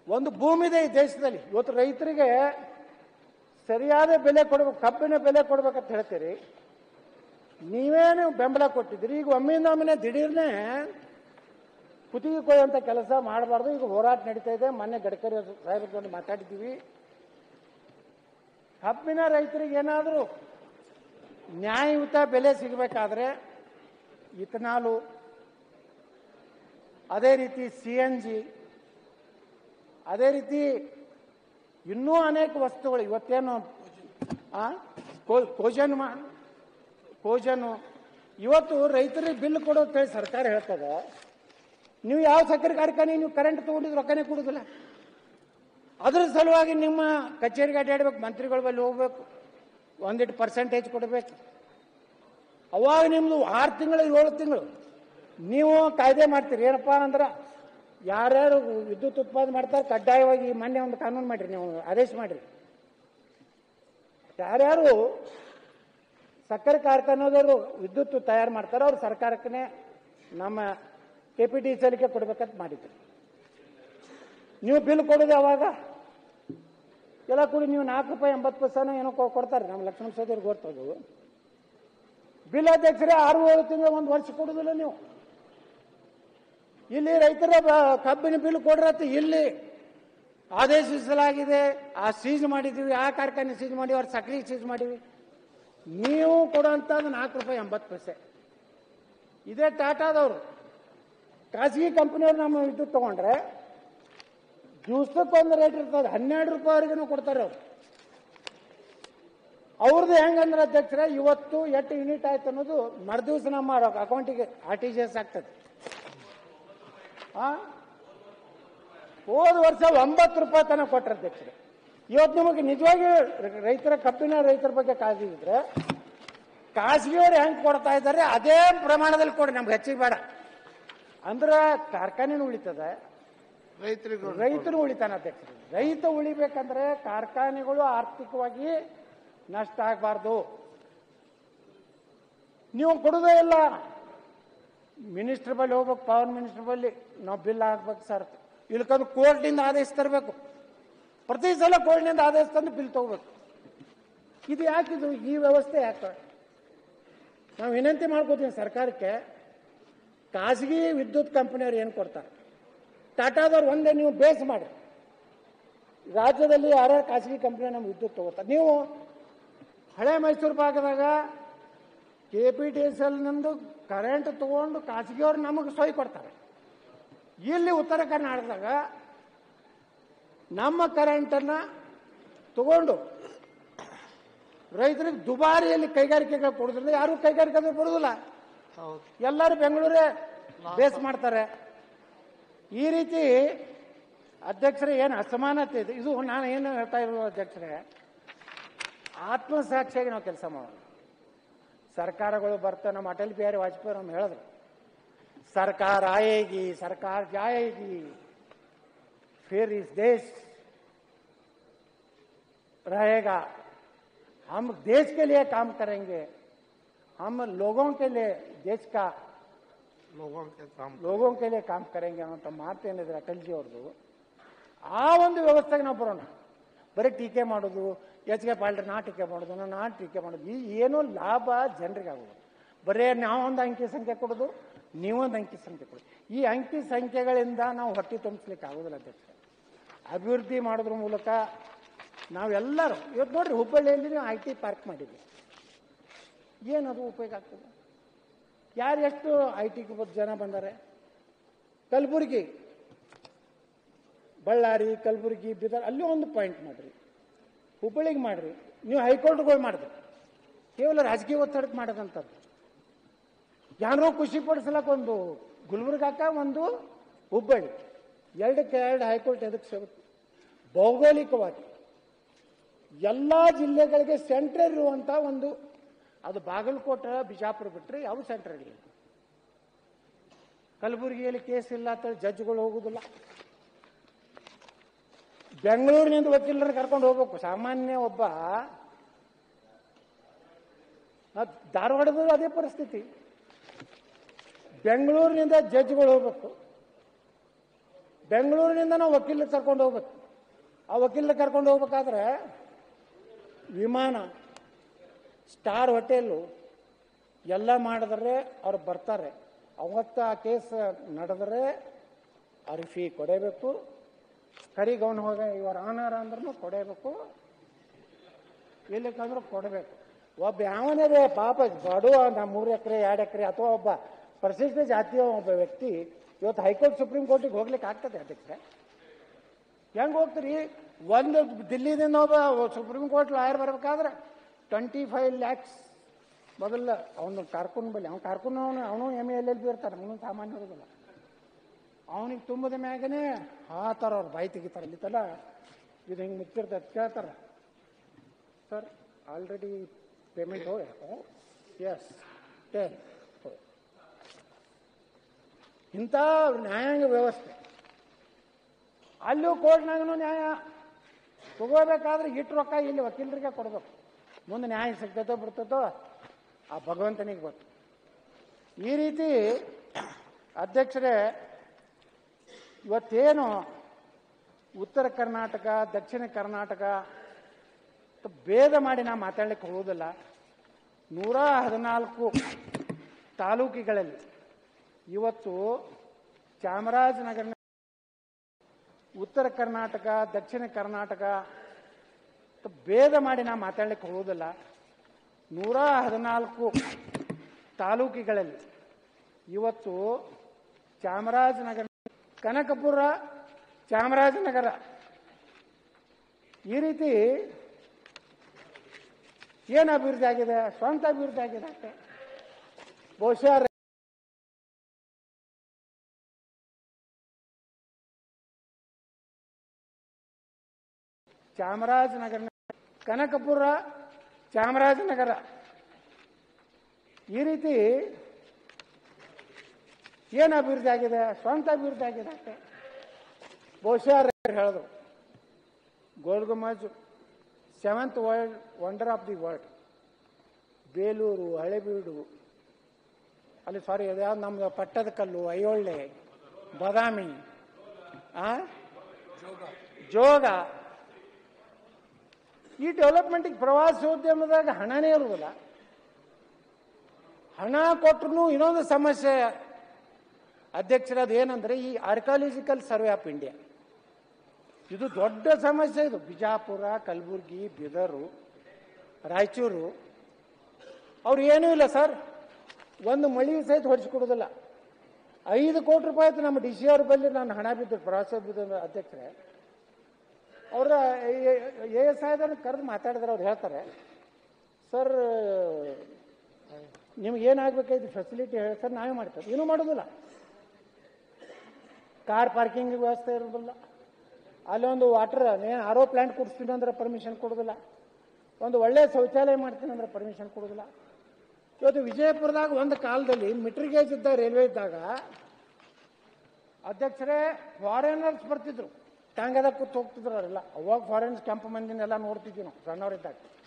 ಒಂದು ಭೂಮಿ ಇದೆ ಈ ದೇಶದಲ್ಲಿ ಇವತ್ತು ರೈತರಿಗೆ ಸರಿಯಾದ ಬೆಲೆ ಕೊಡ್ಬೇಕು ಕಬ್ಬಿನ ಬೆಲೆ ಕೊಡ್ಬೇಕಂತ ಹೇಳ್ತೀರಿ ನೀವೇನು ಬೆಂಬಲ ಕೊಟ್ಟಿದ್ದೀರಿ ಈಗ ಒಮ್ಮಿಂದ ಒಮ್ಮೆನೆ ದಿಢೀರ್ನೆ ಕುತ್ತಿಗೆ ಕೊಯ್ಯುವಂಥ ಕೆಲಸ ಮಾಡಬಾರ್ದು ಈಗ ಹೋರಾಟ ನಡೀತಾ ಇದೆ ಮೊನ್ನೆ ಗಡ್ಕರಿ ಸಾಹೇಬ್ರದ್ದು ಮಾತಾಡಿದ್ದೀವಿ ಕಬ್ಬಿನ ರೈತರಿಗೆ ಏನಾದರೂ ನ್ಯಾಯಯುತ ಬೆಲೆ ಸಿಗಬೇಕಾದ್ರೆ ಇಥನಾಲು ಅದೇ ರೀತಿ ಸಿ ಎನ್ ಜಿ ಅದೇ ರೀತಿ ಇನ್ನೂ ಅನೇಕ ವಸ್ತುಗಳು ಇವತ್ತೇನು ಆ, ಕೋ- ಕೋಜನ್ ಮಾ ಕೋಜನು ಇವತ್ತು ರೈತರಿಗೆ ಬಿಲ್ ಕೊಡೋದು ಹೇಳಿ ಸರ್ಕಾರ ಹೇಳ್ತದೆ ನೀವು ಯಾವ ಸಕ್ಕರೆ ಕಾರ್ಖಾನೆ ನೀವು ಕರೆಂಟ್ ತಗೊಂಡಿದ್ದು ರೊಕ್ಕನೇ ಕೊಡುದಿಲ್ಲ ಅದ್ರ ಸಲುವಾಗಿ ನಿಮ್ಮ ಕಚೇರಿಗೆ ಅಡ್ಡಾಡ್ಬೇಕು ಮಂತ್ರಿಗಳ ಬಳಿ ಹೋಗ್ಬೇಕು ಒಂದಿಟ್ಟು ಪರ್ಸೆಂಟೇಜ್ ಕೊಡಬೇಕು ಅವಾಗ ನಿಮ್ದು ಆರು ತಿಂಗಳು ಏಳು ತಿಂಗಳು ನೀವು ಕಾಯ್ದೆ ಮಾಡ್ತೀರಿ ಏನಪ್ಪಾ ಅಂದ್ರೆ ಯಾರ್ಯಾರು ವಿದ್ಯುತ್ ಉತ್ಪಾದನೆ ಮಾಡ್ತಾರೆ ಕಡ್ಡಾಯವಾಗಿ ಮೊನ್ನೆ ಒಂದು ಕಾನೂನು ಮಾಡ್ರಿ ನೀವು ಆದೇಶ ಮಾಡ್ರಿ ಯಾರ್ಯಾರು ಸಕ್ಕರೆ ಕಾರ್ಖಾನೆದವರು ವಿದ್ಯುತ್ ತಯಾರು ಮಾಡ್ತಾರೆ ಅವ್ರು ಸರ್ಕಾರಕ್ಕೆ ನಮ್ಮ ಕೆ ಪಿ ಟಿ ಸಲಿಕೆ ಕೊಡ್ಬೇಕಂತ ಮಾಡಿದ್ರು ನೀವು ಬಿಲ್ ಕೊಡೋದು ಯಾವಾಗ ಎಲ್ಲ ಕೂಡಿ ನೀವು ನಾಲ್ಕು ರೂಪಾಯಿ ಎಂಬತ್ತು ಪೈಸಾನ ಏನೋ ಕೊ- ಕೊಡ್ತಾರೆ ನಮ್ಮ ಲಕ್ಷ್ಮಣ ಸೋದರಿಗೆ ಗೊತ್ತದು ಬಿಲ್ ಅಧ್ಯಕ್ಷರೇ ಆರು ಏಳು ತಿಂಗಳು ಒಂದು ವರ್ಷ ಕೊಡುದಿಲ್ಲ ನೀವು ಇಲ್ಲಿ ರೈತರ ಬ- ಕಬ್ಬಿನ ಬಿಲ್ ಕೊಡ್ರತ್ತ ಇಲ್ಲಿ ಆದೇಶಿಸಲಾಗಿದೆ ಆ ಸೀಜ್ ಮಾಡಿದ್ದೀವಿ ಆ ಕಾರ್ಖಾನೆ ಸೀಜ್ ಮಾಡಿ ಅವ್ರ ಸಕ್ರೆ ಸೀಜ್ ಮಾಡಿವಿ ನೀವು ಕೊಡುವಂಥದ್ದು ನಾಲ್ಕು ರೂಪಾಯಿ ಎಂಬತ್ತು ಪೈಸೆ ಇದೇ ಟಾಟಾದವರು ಖಾಸಗಿ ಕಂಪನಿಯವ್ರು ನಮ್ಮ ವಿದ್ಯುತ್ ತಗೊಂಡ್ರೆ ದಿವ್ಸಕ್ಕೊಂದು ರೇಟ್ ಇರ್ತದೆ ಹನ್ನೆರಡು ರೂಪಾಯಿವರೆಗೂ ಕೊಡ್ತಾರೆ ಅವ್ರು ಅವ್ರದ್ದು ಹೆಂಗಂದ್ರೆ ಅಧ್ಯಕ್ಷರೇ ಇವತ್ತು ಎಷ್ಟು ಯೂನಿಟ್ ಆಯ್ತು ಅನ್ನೋದು ಮರುದಿವ್ಸ ನಮ್ಮ ಅಕೌಂಟಿಗೆ ಆರ್ ಟಿ ಜಿ ಎಸ್ ಆಗ್ತದೆ ಆ? ಹೋದ ವರ್ಷ ಒಂಬತ್ತು ರೂಪಾಯಿ ತನಕ ಕೊಟ್ಟರೆ ಅಧ್ಯಕ್ಷರೇ ಇವತ್ತು ನಿಮಗೆ ನಿಜವಾಗಿ ರೈತರ ಕಬ್ಬಿನ ರೈತರ ಬಗ್ಗೆ ಕಾಳಜಿ ಇದ್ರೆ ಖಾಸಗಿಯವರು ಹೆಂಗ್ ಕೊಡ್ತಾ ಇದ್ದಾರೆ ಅದೇ ಪ್ರಮಾಣದಲ್ಲಿ ಕೊಡಿ ನಮ್ಗೆ ಹೆಚ್ಚಿಗೆ ಬೇಡ ಅಂದ್ರೆ ಕಾರ್ಖಾನೆನೂ ಉಳಿತದೆ ರೈತರಿಗೂ ರೈತರು ಉಳಿತಾನ ಅಧ್ಯಕ್ಷರು ರೈತ ಉಳಿಬೇಕಂದ್ರೆ ಕಾರ್ಖಾನೆಗಳು ಆರ್ಥಿಕವಾಗಿ ನಷ್ಟ ಆಗಬಾರ್ದು ನೀವು ಕೊಡುದೇ ಇಲ್ಲ ಮಿನಿಸ್ಟರ್ ಬಳಿ ಹೋಗ್ಬೇಕು ಪವರ್ ಮಿನಿಸ್ಟರ್ ಬಳಿ ನಾವು ಬಿಲ್ ಹಾಕ್ಬೇಕು ಸರ್ ಇಲ್ಕಂದ್ರೆ ಕೋರ್ಟ್ನಿಂದ ಆದೇಶ ತರಬೇಕು ಪ್ರತಿ ಸಲ ಕೋರ್ಟ್ನಿಂದ ಆದೇಶ ತಂದು ಬಿಲ್ ತಗೋಬೇಕು ಇದು ಯಾಕಿದು ಈ ವ್ಯವಸ್ಥೆ ಯಾಕೆ ನಾವು ವಿನಂತಿ ಮಾಡ್ಕೋತೀವಿ ಸರ್ಕಾರಕ್ಕೆ ಖಾಸಗಿ ವಿದ್ಯುತ್ ಕಂಪನಿಯವ್ರು ಏನು ಕೊಡ್ತಾರೆ ಟಾಟಾದವ್ರು ಒಂದೇ ನೀವು ಬೇಸ್ ಮಾಡಿ ರಾಜ್ಯದಲ್ಲಿ ಯಾರ್ಯಾರು ಖಾಸಗಿ ಕಂಪನಿ ನಮ್ಮ ವಿದ್ಯುತ್ ತಗೋತಾರೆ ನೀವು ಹಳೆ ಮೈಸೂರು ಭಾಗದಾಗ ಕೆ ಪಿ ಟಿ ಎಸ್ ಎಲ್ನಿಂದು ಕರೆಂಟ್ ತಗೊಂಡು ಖಾಸಗಿಯವ್ರು ನಮಗೆ ಸೊಯ್ ಕೊಡ್ತಾರೆ ಇಲ್ಲಿ ಉತ್ತರ ಕರ್ನಾಟಕದಾಗ ನಮ್ಮ ಕರೆಂಟನ್ನು ತಗೊಂಡು ರೈತರಿಗೆ ದುಬಾರಿಯಲ್ಲಿ ಕೈಗಾರಿಕೆಗಳು ಕೊಡೋದ್ರಿಂದ ಯಾರು ಕೈಗಾರಿಕೆ ಕೊಡೋದಿಲ್ಲ ಹೌದು ಎಲ್ಲರೂ ಬೆಂಗಳೂರೇ ಬೇಸ್ ಮಾಡ್ತಾರೆ ಈ ರೀತಿ ಅಧ್ಯಕ್ಷರೇ ಏನು ಅಸಮಾನತೆ ಇದೆ ಇದು ನಾನು ಏನು ಹೇಳ್ತಾ ಇರೋದು ಅಧ್ಯಕ್ಷರೇ ಆತ್ಮಸಾಕ್ಷಿಯಾಗಿ ನಾವು ಕೆಲಸ ಮಾಡೋಣ ಸರ್ಕಾರಗಳು ಬರ್ತವೆ ನಮ್ಮ ಅಟಲ್ ಬಿಹಾರಿ ವಾಜಪೇಯಿ ನಮ್ಮ ಹೇಳಿದ್ರು ಸರ್ಕಾರ ಆಯೇಗಿ ಸರ್ಕಾರ ಜಾಯೇಗಿ फिर इस देश रहेगा हम देश के लिए काम करेंगे हम लोगों के लिए देश का ಲೋಗೋं के काम ಲೋಗೋಂ ಕೈಲಿ ಕಾಮ್ ಕರೆಂಗೆ ಅನ್ನೋಂಥ ಮಾತೇನಿದ್ರೆ ಅಟಲ್ಜಿ ಅವ್ರದ್ದು ಆ ಒಂದು ವ್ಯವಸ್ಥೆಗೆ ನಾವು ಬರೋಣ ಬರೀ ಟೀಕೆ ಮಾಡೋದು ಎಚ್ ಕೆ ಪಾಲ್ಟ್ರಿ ನಾ ಟೀಕೆ ಮಾಡೋದು ನಾ ಟೀಕೆ ಮಾಡೋದು ಈ ಏನೋ ಲಾಭ ಜನರಿಗೆ ಆಗೋದು ಬರೀ ನಾವೊಂದು ಅಂಕಿ ಸಂಖ್ಯೆ ಕೊಡೋದು ನೀವೊಂದು ಅಂಕಿ ಸಂಖ್ಯೆ ಕೊಡೋದು ಈ ಅಂಕಿ ಸಂಖ್ಯೆಗಳಿಂದ ನಾವು ಹೊಟ್ಟೆ ತುಂಬಿಸ್ಲಿಕ್ಕೆ ಆಗೋದಿಲ್ಲ ಅಧ್ಯಕ್ಷ ಅಭಿವೃದ್ಧಿ ಮಾಡೋದ್ರ ಮೂಲಕ ನಾವೆಲ್ಲರೂ ಇವತ್ತು ನೋಡ್ರಿ ಹುಬ್ಬಳ್ಳಿಯಲ್ಲಿ ನೀವು ಐ ಟಿ ಪಾರ್ಕ್ ಮಾಡಿದ್ವಿ ಏನದು ಉಪಯೋಗ ಆಗ್ತದೆ ಯಾರು ಎಷ್ಟು ಐ ಟಿ ಜನ ಬಂದಾರೆ ಕಲಬುರಗಿ ಬಳ್ಳಾರಿ ಕಲಬುರಗಿ ಬೀದರ್ ಅಲ್ಲಿ ಒಂದು ಪಾಯಿಂಟ್ ಮಾಡ್ರಿ ಹುಬ್ಬಳ್ಳಿಗೆ ಮಾಡ್ರಿ ನೀವು ಹೈಕೋರ್ಟ್ಗಳು ಮಾಡಿದ್ರಿ ಕೇವಲ ರಾಜಕೀಯ ಒತ್ತಡಕ್ಕೆ ಮಾಡೋದಂಥದ್ದು ಯಾರೋ ಖುಷಿ ಪಡಿಸ್ಲಕ್ಕ ಒಂದು ಗುಲ್ಬರ್ಗಾಕ ಒಂದು ಹುಬ್ಬಳ್ಳಿ ಎರಡಕ್ಕೆ ಎರಡು ಹೈಕೋರ್ಟ್ ಎದಕ್ಕೆ ಸಿಗುತ್ತೆ ಭೌಗೋಳಿಕವಾಗಿ ಎಲ್ಲ ಜಿಲ್ಲೆಗಳಿಗೆ ಸೆಂಟ್ರಲ್ ಇರುವಂತ ಒಂದು ಅದು ಬಾಗಲಕೋಟೆ ಬಿಜಾಪುರ ಬಿಟ್ಟರೆ ಯಾವ ಸೆಂಟ್ರಲ್ ಇಲ್ಲ ಕಲಬುರಗಿಯಲ್ಲಿ ಕೇಸ್ ಇಲ್ಲ ಅಂತೇಳಿ ಜಡ್ಜ್ಗಳು ಹೋಗುದಿಲ್ಲ ಬೆಂಗಳೂರಿನಿಂದ ವಕೀಲರನ್ನ ಕರ್ಕೊಂಡು ಹೋಗ್ಬೇಕು ಸಾಮಾನ್ಯ ಒಬ್ಬ ಆ ಧಾರವಾಡದಲ್ಲೂ ಅದೇ ಪರಿಸ್ಥಿತಿ ಬೆಂಗಳೂರಿನಿಂದ ಜಡ್ಜ್ಗಳು ಹೋಗ್ಬೇಕು ಬೆಂಗಳೂರಿನಿಂದ ನಾವು ವಕೀಲ ಕರ್ಕೊಂಡು ಹೋಗ್ಬೇಕು ಆ ವಕೀಲ ಕರ್ಕೊಂಡು ಹೋಗ್ಬೇಕಾದ್ರೆ ವಿಮಾನ ಸ್ಟಾರ್ ಹೋಟೆಲು ಎಲ್ಲ ಮಾಡಿದ್ರೆ ಅವ್ರು ಬರ್ತಾರೆ ಅವತ್ತು ಆ ಕೇಸ್ ನಡೆದ್ರೆ ಅವ್ರಿಗೆ ಫೀ ಕೊಡಬೇಕು ಕರಿಗೆ ಅವನು ಹೋಗ ಇವರ ಆನರ್ ಅಂದ್ರೂ ಕೊಡಬೇಕು ಇಲ್ಲಕ್ಕಂದ್ರೆ ಕೊಡಬೇಕು ಒಬ್ಬ ಯಾವನೇ ರೀ ಪಾಪ ಬಡವ ನಾ ಮೂರು ಎಕರೆ ಎರಡು ಎಕರೆ ಅಥವಾ ಒಬ್ಬ ಪರಿಶಿಷ್ಟ ಜಾತಿಯ ಒಬ್ಬ ವ್ಯಕ್ತಿ ಇವತ್ತು ಹೈಕೋರ್ಟ್ ಸುಪ್ರೀಂ ಕೋರ್ಟಿಗೆ ಹೋಗ್ಲಿಕ್ಕೆ ಆಗ್ತದೆ ಅದಕ್ಕೆ ಹೆಂಗೆ ಹೋಗ್ತೀರಿ ಒಂದು ದಿಲ್ಲಿದಿಂದ ಒಬ್ಬ ಸುಪ್ರೀಂ ಕೋರ್ಟ್ ಲಾಯರ್ ಬರ್ಬೇಕಾದ್ರೆ ಟ್ವೆಂಟಿ ಫೈವ್ ಲ್ಯಾಕ್ಸ್ ಮೊದಲ ಅವನು ಕಾರ್ಕುನ್ ಬಲ್ಲಿ ಅವ್ನು ಕಾರ್ಕುನ್ ಅವನು ಅವನು ಎಮ್ ಎಲ್ ಎಲ್ ಬಿ ಇರ್ತಾನೆ ಅವನು ಸಾಮಾನ್ಯ ಇರೋದಿಲ್ಲ ಅವನಿಗೆ ತುಂಬದ ಮ್ಯಾಗನೇ ಹಾತಾರ ಅವ್ರು ಬಾಯಿ ತೆಗಿತಾರೆ ಇಲ್ಲಿತ್ತಲ್ಲ ಇದು ಹಿಂಗೆ ಮುಚ್ಚಿರ್ತದೆ ಕೇಳ್ತಾರೆ ಸರ್ ಆಲ್ರೆಡಿ ಪೇಮೆಂಟ್ ಹೋಗಿ ಎಸ್ ಟೆನ್ ಇಂಥ ನ್ಯಾಯಾಂಗ ವ್ಯವಸ್ಥೆ ಅಲ್ಲೂ ಕೋರ್ಟ್ನಾಗೂ ನ್ಯಾಯ ತಗೋಬೇಕಾದ್ರೆ ಇಟ್ಟು ರೊಕ್ಕ ಇಲ್ಲಿ ವಕೀಲರಿಗೆ ಕೊಡ್ಬೇಕು ಮುಂದೆ ನ್ಯಾಯ ಸಿಗ್ತೈತೋ ಬಿಡ್ತೈತೋ ಆ ಭಗವಂತನಿಗೆ ಗೊತ್ತು ಈ ರೀತಿ ಅಧ್ಯಕ್ಷರೇ ಇವತ್ತೇನು ಉತ್ತರ ಕರ್ನಾಟಕ ದಕ್ಷಿಣ ಕರ್ನಾಟಕ ಭೇದ ಮಾಡಿ ನಾ ಮಾತಾಡ್ಲಿಕ್ಕೆ ಹೋಗೋದಿಲ್ಲ ನೂರ ಹದಿನಾಲ್ಕು ತಾಲೂಕಿಗಳಲ್ಲಿ ಇವತ್ತು ಚಾಮರಾಜನಗರ ಉತ್ತರ ಕರ್ನಾಟಕ ದಕ್ಷಿಣ ಕರ್ನಾಟಕ ಭೇದ ಮಾಡಿ ನಾ ಮಾತಾಡ್ಲಿಕ್ಕೆ ಹೋಗೋದಿಲ್ಲ ನೂರ ಹದಿನಾಲ್ಕು ತಾಲೂಕಿಗಳಲ್ಲಿ ಇವತ್ತು ಚಾಮರಾಜನಗರ ಕನಕಪುರ ಚಾಮರಾಜನಗರ ಈ ರೀತಿ ಏನು ಅಭಿವೃದ್ಧಿ ಆಗಿದೆ ಸ್ವಂತ ಅಭಿವೃದ್ಧಿ ಆಗಿದೆ ಅಷ್ಟೇ ಬಹುಶಃ ಚಾಮರಾಜನಗರ ಕನಕಪುರ ಚಾಮರಾಜನಗರ ಈ ರೀತಿ ಏನು ಅಭಿವೃದ್ಧಿ ಆಗಿದೆ ಸ್ವಂತ ಅಭಿವೃದ್ಧಿ ಆಗಿದೆ ಅಷ್ಟೇ ಬಹುಶಃ ಹೇಳಿದ್ರು Gol Gumbaz seventh world wonder of the world Belur Halebidu ಅಲ್ಲಿ ಸಾರಿ ಯಾವ್ದು ನಮ್ದು ಪಟ್ಟದಕಲ್ಲು ಐಹೊಳೆ ಬಾದಾಮಿ ಆ ಜೋಗ ಈ ಡೆವಲಪ್ಮೆಂಟಿಗೆ ಪ್ರವಾಸೋದ್ಯಮದಾಗ ಹಣನೇ ಇರುವುದಿಲ್ಲ ಹಣ ಕೊಟ್ಟರು ಇನ್ನೊಂದು ಸಮಸ್ಯೆ ಅಧ್ಯಕ್ಷರದು ಏನಂದ್ರೆ ಈ ಆರ್ಕಾಲಜಿಕಲ್ ಸರ್ವೆ ಆಫ್ ಇಂಡಿಯಾ ಇದು ದೊಡ್ಡ ಸಮಸ್ಯೆ ಇದು ಬಿಜಾಪುರ ಕಲಬುರ್ಗಿ ಬೀದರು ರಾಯಚೂರು ಅವ್ರು ಏನೂ ಇಲ್ಲ ಸರ್ ಒಂದು ಮಳಿ ಸಹಿತ ಹೊಡಿಸ್ಕೊಡೋದಿಲ್ಲ ಐದು ಕೋಟಿ ರೂಪಾಯಿ ಆಯ್ತು ನಮ್ಮ ಡಿ ಸಿ ಅವ್ರ ಬಲ್ಲಿ ನಾನು ಹಣ ಬಿದ್ದು ಪ್ರವಾಸೋದ್ಯಮ ಅಧ್ಯಕ್ಷರೇ ಅವರ ಎ ಎಸ್ ಐದನ್ನು ಕರೆದು ಮಾತಾಡಿದ್ರೆ ಅವ್ರು ಹೇಳ್ತಾರೆ ಸರ್ ನಿಮ್ಗೆ ಏನಾಗಬೇಕಾಯ್ತು ಫೆಸಿಲಿಟಿ ಹೇಳಿ ಸರ್ ನಾವೇ ಮಾಡ್ತೇವೆ ಏನೂ ಮಾಡೋದಿಲ್ಲ ಕಾರ್ ಪಾರ್ಕಿಂಗ್ ವ್ಯವಸ್ಥೆ ಇರೋದಿಲ್ಲ ಅಲ್ಲೊಂದು ವಾಟರ್ ಏನು ಆರೋ ಪ್ಲಾಂಟ್ ಕೊಡಿಸ್ತೀನಿ ಅಂದ್ರೆ ಪರ್ಮಿಷನ್ ಕೊಡೋದಿಲ್ಲ ಒಂದು ಒಳ್ಳೆ ಶೌಚಾಲಯ ಮಾಡ್ತೀನಿ ಅಂದ್ರೆ ಪರ್ಮಿಷನ್ ಕೊಡೋದಿಲ್ಲ ಇವತ್ತು ವಿಜಯಪುರದಾಗ ಒಂದು ಕಾಲದಲ್ಲಿ ಮಿಟ್ರಿಗೇಜ್ ಇದ್ದ ರೈಲ್ವೆ ಇದ್ದಾಗ ಅಧ್ಯಕ್ಷರೇ ಫಾರಿನರ್ಸ್ ಬರ್ತಿದ್ರು ಟ್ಯಾಂಗದಾಗ ಕೂತ್ ಹೋಗ್ತಿದ್ರು ಅವರೆಲ್ಲ ಅವಾಗ ಫಾರಿನ್ಸ್ ಕೆಂಪು ಮಂದಿನೆಲ್ಲ ನೋಡ್ತಿದ್ವಿ ನಾವು ಸಣ್ಣವರಿದ್ದಾಗ